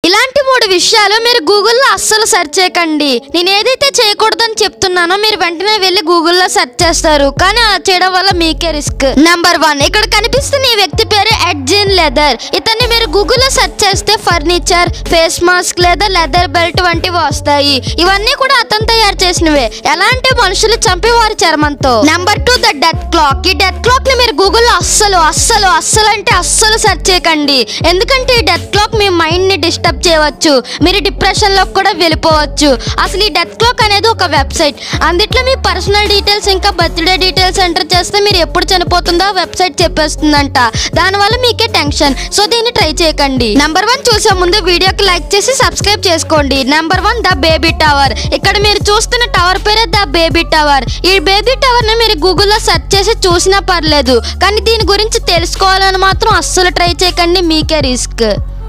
ఇలాంటి మూడు విషయాలు మీరు గూగుల్లో అస్సలు సెర్చ్ చేయకండి నేను ఏదైతే చేయకూడదని చెప్తున్నానో మీరు వెంటనే వెళ్ళి గూగుల్లో సెర్చ్ చేస్తారు కానీ అలా చేయడం వల్ల మీకే రిస్క్ నెంబర్ వన్ ఇక్కడ కనిపిస్తున్న ఈ వ్యక్తి పేరు ఎడ్జిన్ లెదర్ ఇతన్ని మీరు గూగుల్లో సెర్చ్ చేస్తే ఫర్నిచర్ ఫేస్ మాస్క్ లేదా లెదర్ బెల్ట్ వంటివి వస్తాయి ఇవన్నీ కూడా అతను తయారు చేసినవే ఎలా అంటే మనుషులు చంపి వారి చర్మంతో number two the death clock ఈ డెత్ క్లాక్ ని మీరు గూగుల్లో అస్సలు అస్సలు అస్సలు అంటే అస్సలు సెర్చ్ చేయకండి ఎందుకంటే ఈ డెత్ క్లాక్ మీ మైండ్ ని డిస్టర్బ్ చేయవచ్చు మీరు డిప్రెషన్ లో కూడా వెళ్ళిపోవచ్చు అసలు ఈ డెత్ క్లాక్ అనేది ఒక వెబ్సైట్ అందుట్లో మీ పర్సనల్ డీటెయిల్స్ ఇంకా బర్త్డే డీటెయిల్స్ ఎంటర్ చేస్తే మీరు ఎప్పుడు చనిపోతుందో ఆ వెబ్సైట్ చెప్పేస్తుందంట దానివల్ల మీకే టెన్షన్ సో దీన్ని ట్రై చేయకండి నెంబర్ వన్ చూసే ముందు వీడియోకి లైక్ చేసి సబ్స్క్రైబ్ చేసుకోండి number one the baby tower ఇక్కడ మీరు చూస్తున్న టవర్ పేరే ద బేబీ టవర్ ఈ బేబీ టవర్ ని మీరు గూగుల్లో సెర్చ్ చేసి చూసినా పర్లేదు కానీ దీని గురించి తెలుసుకోవాలని మాత్రం అస్సలు ట్రై చేయకండి మీకే రిస్క్